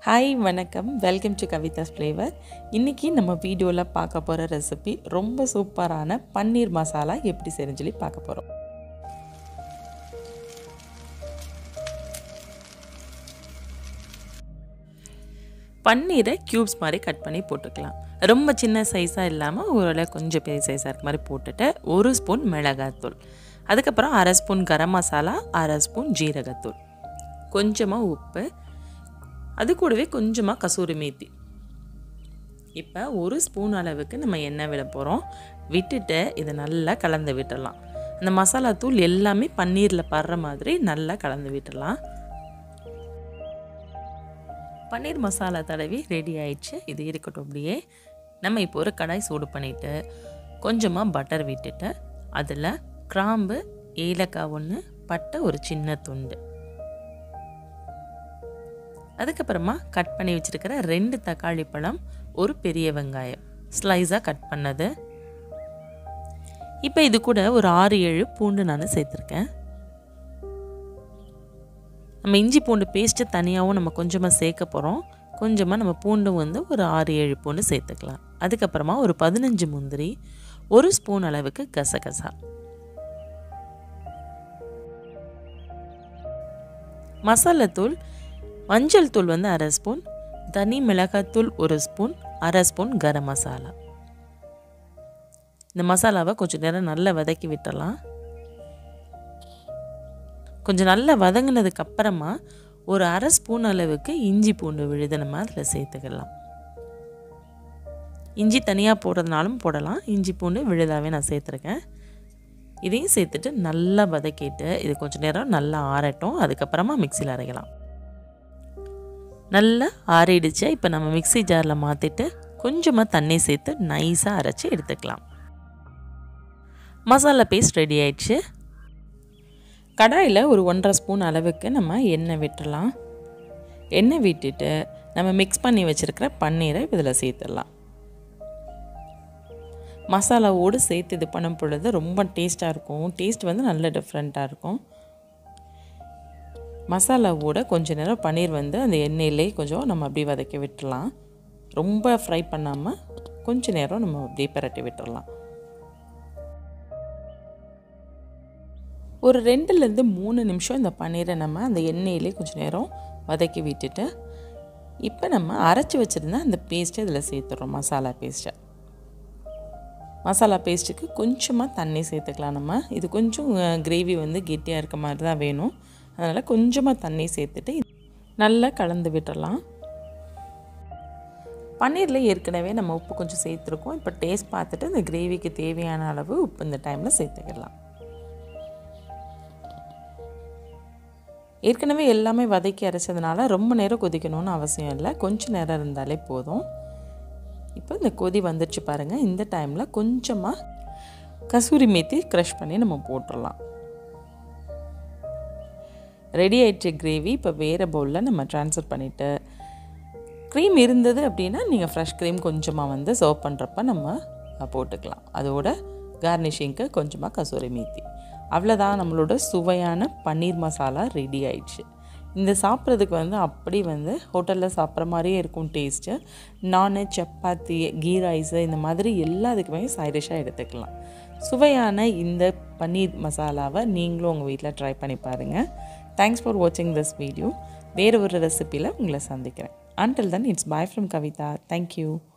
hi வணக்கம் welcome to கவிதாஸ் flavour இன்றைக்கி நம்ம வீடியோவில் பார்க்க போகிற ரெசிபி ரொம்ப சூப்பரான பன்னீர் மசாலா எப்படி செய்யணும்னு சொல்லி பார்க்க போகிறோம் பன்னீரை க்யூப்ஸ் மாதிரி கட் பண்ணி போட்டுக்கலாம் ரொம்ப சின்ன சைஸாக இல்லாமல் ஓரளவு கொஞ்சம் பெரிய சைஸாக இருக்க மாதிரி போட்டுட்டு ஒரு ஸ்பூன் மிளகாத்தூள் அதுக்கப்புறம் அரை ஸ்பூன் கரம் மசாலா அரை ஸ்பூன் ஜீரகத்தூள் கொஞ்சமாக உப்பு அது கூடவே கொஞ்சமாக கசூரி மேத்தி இப்போ ஒரு ஸ்பூன் அளவுக்கு நம்ம எண்ணெய் விட போகிறோம் விட்டுட்டு இதை நல்லா கலந்து விட்டுடலாம் அந்த மசாலா தூள் எல்லாமே பன்னீரில் படுற மாதிரி நல்லா கலந்து விட்டுடலாம் பன்னீர் மசாலா தடவி ரெடி ஆயிடுச்சு இது இருக்கட்டும் அப்படியே நம்ம இப்போ ஒரு கடாய் சூடு பண்ணிவிட்டு கொஞ்சமாக பட்டர் விட்டுட்டு அதில் கிராம்பு ஏலக்காய் ஒன்று பட்டை ஒரு சின்ன துண்டு அதுக்கப்புறமா கட் பண்ணி வச்சுருக்கிற ரெண்டு தக்காளி பழம் ஒரு பெரிய வெங்காயம் ஸ்லைஸாக கட் பண்ணது இப்போ இது கூட ஒரு ஆறு ஏழு பூண்டு நான் சேர்த்துருக்கேன் நம்ம இஞ்சி பூண்டு பேஸ்ட்டு தனியாகவும் நம்ம கொஞ்சமாக சேர்க்க போகிறோம் கொஞ்சமாக நம்ம பூண்டு வந்து ஒரு ஆறு ஏழு பூண்டு சேர்த்துக்கலாம் அதுக்கப்புறமா ஒரு பதினஞ்சு முந்திரி ஒரு ஸ்பூன் அளவுக்கு கசகசா மசாலாத்தூள் மஞ்சள் தூள் வந்து அரை ஸ்பூன் தனி மிளகாத்தூள் ஒரு ஸ்பூன் அரை ஸ்பூன் கரம் மசாலா இந்த மசாலாவை கொஞ்சம் நேரம் நல்லா வதக்கி விட்டுடலாம் கொஞ்சம் நல்லா வதங்கினதுக்கு அப்புறமா ஒரு அரை ஸ்பூன் அளவுக்கு இஞ்சி பூண்டு விழுது நம்ம அதில் சேர்த்துக்கலாம் இஞ்சி தனியாக போடுறதுனாலும் போடலாம் இஞ்சி பூண்டு விழுதாவே நான் சேர்த்துருக்கேன் இதையும் சேர்த்துட்டு நல்லா வதக்கிட்டு இது கொஞ்சம் நேரம் நல்லா ஆறட்டும் அதுக்கப்புறமா மிக்சியில் அரைக்கலாம் நல்லா ஆறிடுச்சு இப்போ நம்ம மிக்சி ஜாரில் மாற்றிட்டு கொஞ்சமாக தண்ணி சேர்த்து நைஸாக அரைச்சி எடுத்துக்கலாம் மசாலா பேஸ்ட் ரெடி ஆயிடுச்சு கடாயில் ஒரு ஒன்றரை ஸ்பூன் அளவுக்கு நம்ம எண்ணெய் விட்டுடலாம் எண்ணெய் விட்டுட்டு நம்ம மிக்ஸ் பண்ணி வச்சுருக்கிற பன்னீரை இதில் சேர்த்துடலாம் மசாலாவோடு சேர்த்து இது பண்ணும் பொழுது ரொம்ப டேஸ்ட்டாக இருக்கும் டேஸ்ட் வந்து நல்ல டிஃப்ரெண்ட்டாக இருக்கும் மசாலாவோட கொஞ்ச நேரம் பன்னீர் வந்து அந்த எண்ணெயிலே கொஞ்சம் நம்ம அப்படியே வதக்கி விட்டுடலாம் ரொம்ப ஃப்ரை பண்ணாமல் கொஞ்ச நேரம் நம்ம அப்படியே பரட்டி விட்டுடலாம் ஒரு ரெண்டுலேருந்து மூணு நிமிஷம் இந்த பன்னீரை நம்ம அந்த எண்ணெயிலே கொஞ்சம் நேரம் வதக்கி விட்டுட்டு இப்போ நம்ம அரைச்சி வச்சுருந்த அந்த பேஸ்ட்டை இதில் சேர்த்துறோம் மசாலா பேஸ்ட்டை மசாலா பேஸ்ட்டுக்கு கொஞ்சமாக தண்ணி சேர்த்துக்கலாம் நம்ம இது கொஞ்சம் கிரேவி வந்து கெட்டியாக இருக்க மாதிரி தான் வேணும் அதனால் கொஞ்சமாக தண்ணி சேர்த்துட்டு நல்லா கலந்து விட்டுடலாம் பன்னீரில் ஏற்கனவே நம்ம உப்பு கொஞ்சம் சேர்த்துருக்கோம் இப்போ டேஸ்ட் பார்த்துட்டு இந்த கிரேவிக்கு தேவையான அளவு உப்பு இந்த டைமில் சேர்த்துக்கலாம் ஏற்கனவே எல்லாமே வதக்கி அரைச்சதுனால ரொம்ப நேரம் கொதிக்கணும்னு அவசியம் இல்லை கொஞ்சம் நேரம் இருந்தாலே போதும் இப்போ இந்த கொதி வந்துடுச்சு பாருங்கள் இந்த டைமில் கொஞ்சமாக கசூரி மேத்தி க்ரஷ் பண்ணி நம்ம போட்டுடலாம் ரெடி ஆயிடுச்சு கிரேவி இப்போ வேறு பவுலில் நம்ம ட்ரான்ஸ்ஃபர் பண்ணிவிட்டு க்ரீம் இருந்தது அப்படின்னா நீங்கள் ஃப்ரெஷ் க்ரீம் கொஞ்சமாக வந்து சர்வ் பண்ணுறப்ப நம்ம போட்டுக்கலாம் அதோட கார்னிஷிங்க்கு கொஞ்சமாக கசூரி மேத்தி அவ்வளோதான் நம்மளோட சுவையான பன்னீர் மசாலா ரெடி ஆயிடுச்சு இந்த சாப்பிட்றதுக்கு வந்து அப்படி வந்து ஹோட்டலில் சாப்பிட்ற மாதிரியே இருக்கும் டேஸ்ட்டு நானு சப்பாத்தி கீ ரைஸு இந்த மாதிரி எல்லாத்துக்குமே சைடிஷாக எடுத்துக்கலாம் சுவையான இந்த பன்னீர் மசாலாவை நீங்களும் உங்கள் வீட்டில் ட்ரை பண்ணி பாருங்கள் தேங்க்ஸ் ஃபார் வாட்சிங் திஸ் வீடியோ வேறு ஒரு ரெசிப்பியில் உங்களை சந்திக்கிறேன் until then it's bye from Kavitha thank you